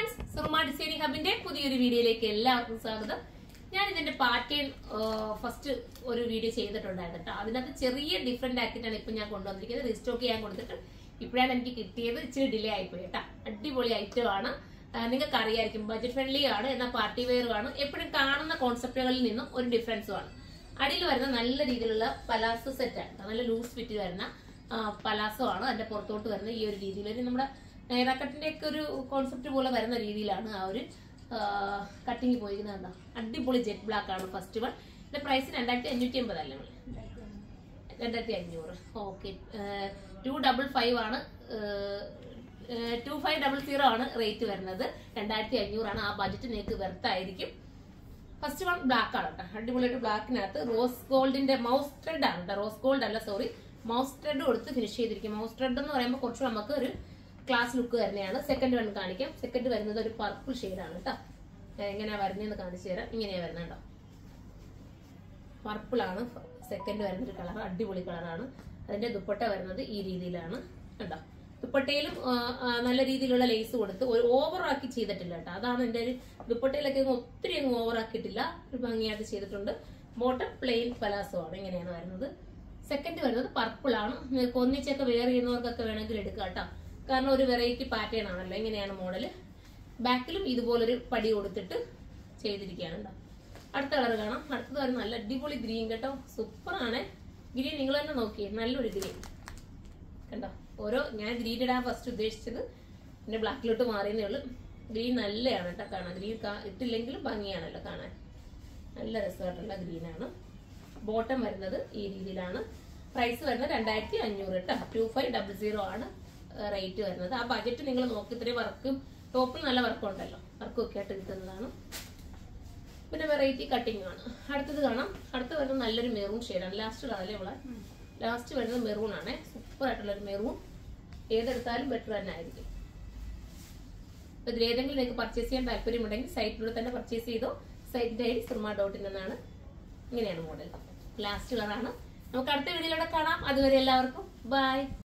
Friends Soorma designing ഹബിന്റെ പുതിയൊരു വീഡിയോയിലേക്ക് എല്ലാവർക്കും സ്വാഗതം ഞാൻ ഇതിന്റെ പാറ്റേൺ ഫസ്റ്റ് ഒരു വീഡിയോ ചെയ്തിട്ടുണ്ടായിരുന്നു കേട്ടോ അതിനകത്ത് ചെറിയ ഡിഫറെന്റ് ആക്കിയിട്ടാണ് ഇപ്പൊ ഞാൻ കൊണ്ടുവന്നിരിക്കുന്നത് റീസ്റ്റോക്ക് ചെയ്യാൻ കൊടുത്തിട്ട് ഇപ്പോഴാണ് എനിക്ക് കിട്ടിയത് ഇച്ചിരി ഡിലേ ആയിപ്പോയി കേട്ടോ അടിപൊളി ഐറ്റം ആണ് നിങ്ങൾക്ക് അറിയായിരിക്കും ബഡ്ജറ്റ് ഫ്രണ്ട്ലി ആണ് എന്നാൽ പാർട്ടി വെയറും ആണ് എപ്പോഴും കാണുന്ന കോൺസെപ്റ്റുകളിൽ നിന്നും ഒരു ഡിഫറൻസും ആണ് അടിയിൽ വരുന്ന നല്ല രീതിയിലുള്ള പലാസോ സെറ്റ് ആണ് കേട്ടോ. നല്ല ലൂസ് ഫിറ്റ് വരുന്ന പലാസോ ആണ് അതിന്റെ പുറത്തോട്ട് വരുന്ന ഈ ഒരു രീതിയിൽ ഒരു നമ്മുടെ നൈറാക്കട്ടിന്റെ ഒക്കെ ഒരു കോൺസെപ്റ്റ് പോലെ വരുന്ന രീതിയിലാണ് ആ ഒരു കട്ടിങ് പോയിരിക്കുന്നത് കണ്ടോ അടിപൊളി ജെറ്റ് ബ്ലാക്ക് ആണ് ഫസ്റ്റ് വൺ ഇതിന്റെ പ്രൈസ് രണ്ടായിരത്തി അഞ്ഞൂറ്റി അമ്പത് അല്ലേ നമ്മള് രണ്ടായിരത്തി അഞ്ഞൂറ് ഓക്കെ ടു ഡബിൾ ഫൈവ് ആണ് ടു ഫൈവ് ഡബിൾ സീറോ ആണ് റേറ്റ് വരുന്നത് രണ്ടായിരത്തി അഞ്ഞൂറാണ് ആ ബഡ്ജറ്റ് നിങ്ങൾക്ക് വെർത്തായിരിക്കും ഫസ്റ്റ് വൺ ബ്ലാക്ക് ആണ് കേട്ടോ അടിപൊളിയായിട്ട് ബ്ലാക്കിനകത്ത് റോസ് ഗോൾഡിന്റെ മൗസ് ത്രെഡ് ആണ് കേട്ടോ റോസ് ഗോൾഡ് അല്ല സോറി മൗസ് ത്രെഡ് കൊടുത്ത് ഫിനിഷ് ചെയ്തിരിക്കും മൗസ് ത്രെഡ് എന്ന് പറയുമ്പോൾ കുറച്ച് നമുക്ക് ഒരു ക്ലാസ് ലുക്ക് തന്നെയാണ് സെക്കൻഡ് വൺ കാണിക്കാം സെക്കൻഡ് വരുന്നത് ഒരു പർപ്പിൾ ആണ് കേട്ടോ എങ്ങനെയാ വരുന്നതെന്ന് കാണിച്ചു തരാം ഇങ്ങനെയാ വരുന്നത് കേട്ടോ പർപ്പിൾ ആണ് സെക്കൻഡ് വരുന്ന ഒരു കളർ അടിപൊളി കളറാണ് അതിന്റെ ദുപ്പട്ട വരുന്നത് ഈ രീതിയിലാണ് കണ്ടോ ദുപ്പട്ടയിലും ആ, ആ, നല്ല രീതിയിലുള്ള ലേസ് കൊടുത്ത് ഒരു ഓവർ ആക്കി ചെയ്തിട്ടില്ല കേട്ടോ അതാണ് എന്റെ ഒരു ദുപ്പട്ടയിലൊക്കെ അങ്ങ് ഒത്തിരി അങ്ങ് ഓവർ ആക്കിയിട്ടില്ല ഒരു ഭംഗിയായിട്ട് ചെയ്തിട്ടുണ്ട് ബോട്ടം പ്ലെയിൻ പലാസോ ആണ് ഇങ്ങനെയാണ് വരുന്നത് സെക്കൻഡ് വരുന്നത് പർപ്പിൾ ആണ് നിങ്ങൾക്ക് ഒന്നിച്ചൊക്കെ വെയർ ചെയ്യുന്നവർക്കൊക്കെ വേണമെങ്കിൽ എടുക്കാം കേട്ടോ കാരണം ഒരു വെറൈറ്റി പാറ്റേൺ ആണല്ലോ ഇങ്ങനെയാണ് മോഡല് ബാക്കിലും ഇതുപോലൊരു പടി കൊടുത്തിട്ട് ചെയ്തിരിക്കുകയാണ് കേട്ടോ അടുത്ത കളർ കാണാം അടുത്തത് ഒരു നല്ല അടിപൊളി ഗ്രീൻ കേട്ടോ സൂപ്പർ ആണ് ഗ്രീൻ നിങ്ങൾ തന്നെ നോക്കിയേ നല്ലൊരു ഗ്രീൻ കണ്ടോ ഓരോ ഞാൻ ഗ്രീൻ ഇടാൻ ഫസ്റ്റ് ഉദ്ദേശിച്ചത് പിന്നെ ബ്ലാക്കിലോട്ട് മാറിയെന്നേ ഉള്ളൂ ഗ്രീൻ നല്ലതാണ് കേട്ടോ കാണാൻ ഗ്രീൻ ഇട്ടില്ലെങ്കിലും ഭംഗിയാണല്ലോ കാണാൻ നല്ല രസമായിട്ടുള്ള ഗ്രീൻ ആണ് ബോട്ടം വരുന്നത് ഈ രീതിയിലാണ് പ്രൈസ് വരുന്നത് രണ്ടായിരത്തി അഞ്ഞൂറ് കേട്ടോ ടു ഫൈവ് ഡബിൾ സീറോ ആണ് റേറ്റ് വരുന്നത് ആ ബജറ്റ് നിങ്ങൾ നോക്കി ഇത്രയും വർക്കും ടോപ്പിൽ നല്ല വർക്കും ഉണ്ടല്ലോ വർക്കും ഒക്കെ ആയിട്ട് കിട്ടുന്നതാണ് പിന്നെ വെറൈറ്റി കട്ടിംഗ് ആണ് അടുത്തത് കാണാം അടുത്ത് വരുന്നത് നല്ലൊരു മെറൂൺ ഷെയ്ഡാണ് ലാസ്റ്റ് കളറല്ലേ ഇവിടെ ലാസ്റ്റ് വരുന്നത് മെറൂൺ ആണ് സൂപ്പർ ആയിട്ടുള്ള ഒരു മെറൂൺ ഏതെടുത്താലും ബെറ്റർ തന്നെ ആയിരിക്കും അപ്പൊ ഇതിൽ ഏതെങ്കിലും നിങ്ങൾക്ക് പർച്ചേസ് ചെയ്യാൻ താല്പര്യമുണ്ടെങ്കിൽ സൈറ്റിലൂടെ തന്നെ പർച്ചേസ് ചെയ്തോ സൈറ്റിന്റെ I D Surma dot in എന്നാണ് ഇങ്ങനെയാണ് മോഡൽ ലാസ്റ്റ് കളറാണ് നമുക്ക് അടുത്ത വീഡിയോയിലൂടെ കാണാം അതുവരെ എല്ലാവർക്കും ബൈ